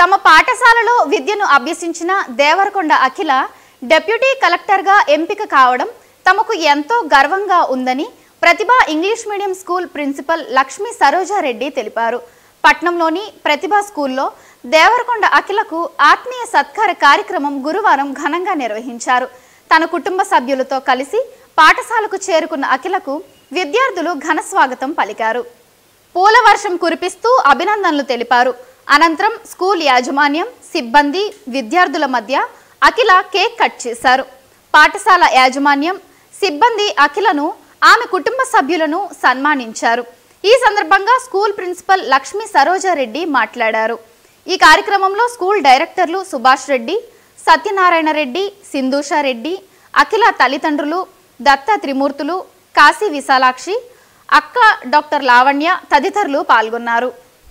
తమ పాఠశాలలో విద్యను అభ్యసించిన దేవరకొండ అఖిల డెప్యూటీ కలెక్టర్గా ఎంపిక కావడం తమకు ఎంతో గర్వంగా ఉందని Pratibha English medium school principal Lakshmi Saroja Reddy తెలిపారు పట్నంలోని ప్రతిభ స్కూల్లో దేవరకొండ అఖిలకు ఆత్మీయ సత్కార కార్యక్రమం గురువారం ఘనంగా నిర్వహించారు తన కుటుంబ సభ్యులతో కలిసి పాఠశాలకు చేరుకున్న అఖిలకు విద్యార్థులు ఘన స్వాగతం పలికారు పూల వర్షం కురిపిస్తూ అభినందనలు తెలిపారు అనంతరం స్కూల్ యాజమాన్యం సిబ్బంది విద్యార్థుల మధ్య అఖిల కేక్ కట్ చేశారు పాఠశాల యాజమాన్యం సిబ్బంది అఖిలను ఆమె కుటుంబ సభ్యులను సన్మానించారు ఈ సందర్భంగా స్కూల్ ప్రిన్సిపల్ లక్ష్మీ సరోజారెడ్డి మాట్లాడారు ఈ కార్యక్రమంలో స్కూల్ డైరెక్టర్లు సుభాష్ రెడ్డి సత్యనారాయణ రెడ్డి సింధూషారెడ్డి అఖిల తల్లిదండ్రులు దత్త త్రిమూర్తులు కాశీ విశాలాక్షి అక్క డాక్టర్ లావణ్య తదితరులు పాల్గొన్నారు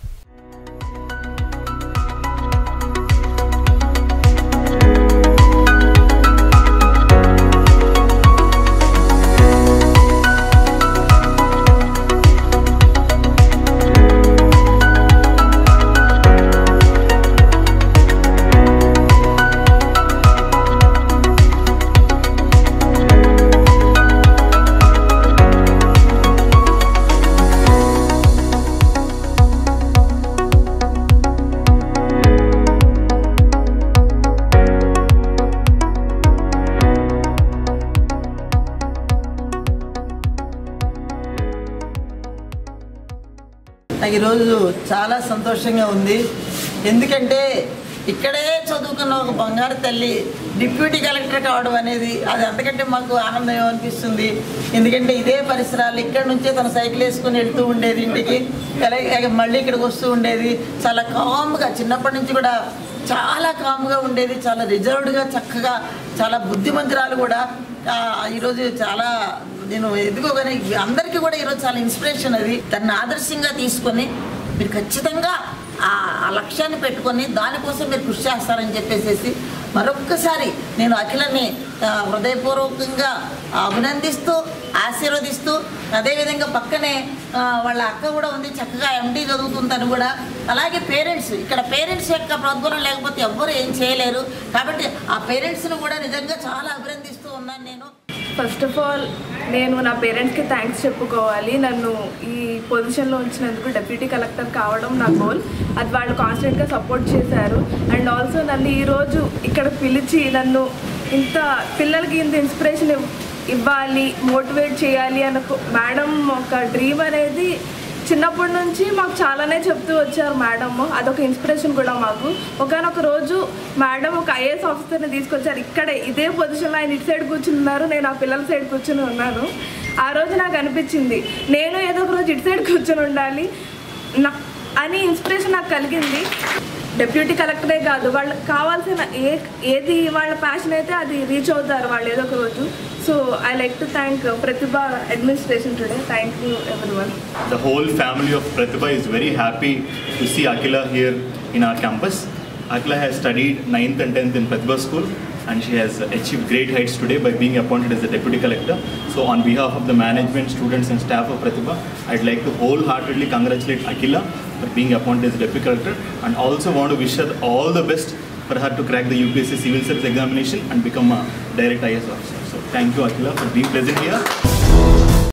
నాకు ఈరోజు చాలా సంతోషంగా ఉంది ఎందుకంటే ఇక్కడే చదువుకున్న ఒక బంగారు తల్లి డిప్యూటీ కలెక్టర్ కావడం అనేది అది అంతకంటే మాకు ఆనందం అనిపిస్తుంది ఎందుకంటే ఇదే పరిసరాలు ఇక్కడ నుంచే తన సైకిల్ వేసుకొని వెళ్తూ ఉండేది ఇంటికి అలాగే మళ్ళీ ఇక్కడికి వస్తూ ఉండేది చాలా కామ్గా చిన్నప్పటి నుంచి కూడా చాలా కామ్గా ఉండేది చాలా రిజర్వ్డ్గా చక్కగా చాలా బుద్ధిమంతురాలు కూడా ఆ, ఈరోజు చాలా నేను ఎదుగుగానే అందరికీ కూడా ఈరోజు చాలా ఇన్స్పిరేషన్ అది దాన్ని ఆదర్శంగా తీసుకొని మీరు ఖచ్చితంగా ఆ ఆ లక్ష్యాన్ని పెట్టుకొని దానికోసం మీరు కృషి చేస్తారని చెప్పేసి మరొక్కసారి నేను అఖిలని ఆ, హృదయపూర్వకంగా అభినందిస్తూ ఆశీర్వదిస్తూ అదేవిధంగా పక్కనే ఆ, వాళ్ళ అక్క కూడా ఉంది చక్కగా ఎండి చదువుతుందని కూడా అలాగే పేరెంట్స్ ఇక్కడ పేరెంట్స్ యొక్క ప్రోద్బలం లేకపోతే ఎవ్వరు ఏం చేయలేరు కాబట్టి ఆ పేరెంట్స్ను కూడా నిజంగా చాలా అభినందిస్తూ ఉన్నాను నేను ఫస్ట్ ఆఫ్ ఆల్ నేను నా పేరెంట్స్కి థ్యాంక్స్ చెప్పుకోవాలి నన్ను ఈ పొజిషన్లో ఉంచినందుకు డెప్యూటీ కలెక్టర్ కావడం నా గోల్ అది వాళ్ళు కాన్స్టెంట్గా సపోర్ట్ చేశారు అండ్ ఆల్సో నన్ను ఈరోజు ఇక్కడ పిలిచి నన్ను ఇంత పిల్లలకి ఇంత ఇన్స్పిరేషన్ ఇవ్వాలి మోటివేట్ చేయాలి అన్న మేడం ఒక డ్రీమ్ అనేది చిన్నప్పటి నుంచి మాకు చాలానే చెప్తూ వచ్చారు మేడం అదొక ఇన్స్పిరేషన్ కూడా మాకు ఒకనొక రోజు మేడం ఒక ఐఏఎస్ ఆఫీసర్ని తీసుకొచ్చారు ఇక్కడే ఇదే పొజిషన్లో ఆయన ఇటు సైడ్ కూర్చుని ఉన్నారు నేను ఆ పిల్లల సైడ్ కూర్చుని ఉన్నాను ఆ రోజు నాకు అనిపించింది నేను ఏదో ఒక రోజు ఇటు సైడ్ కూర్చొని ఉండాలి నా అని ఇన్స్పిరేషన్ నాకు కలిగింది డెప్యూటీ కలెక్టరే కాదు వాళ్ళకి కావాల్సిన ఏ ఏది వాళ్ళ ప్యాషన్ అయితే అది రీచ్ అవుతారు వాళ్ళు ఏదో ఒక రోజు so I like to thank Pratibha administration today thank you every one The whole family of Pratibha is very happy to see Akila here in our campus. Akila has studied 9th and 10th in Pratibha School and she has achieved great heights today by being appointed as the Deputy Collector. So on behalf of the management, students and staff of Pratibha, I'd like to wholeheartedly congratulate Akila for being appointed as the Deputy Collector and also want to wish her all the best for her to crack the UPSC Civil Service examination and become a direct IS officer. So thank you Akila for being present here.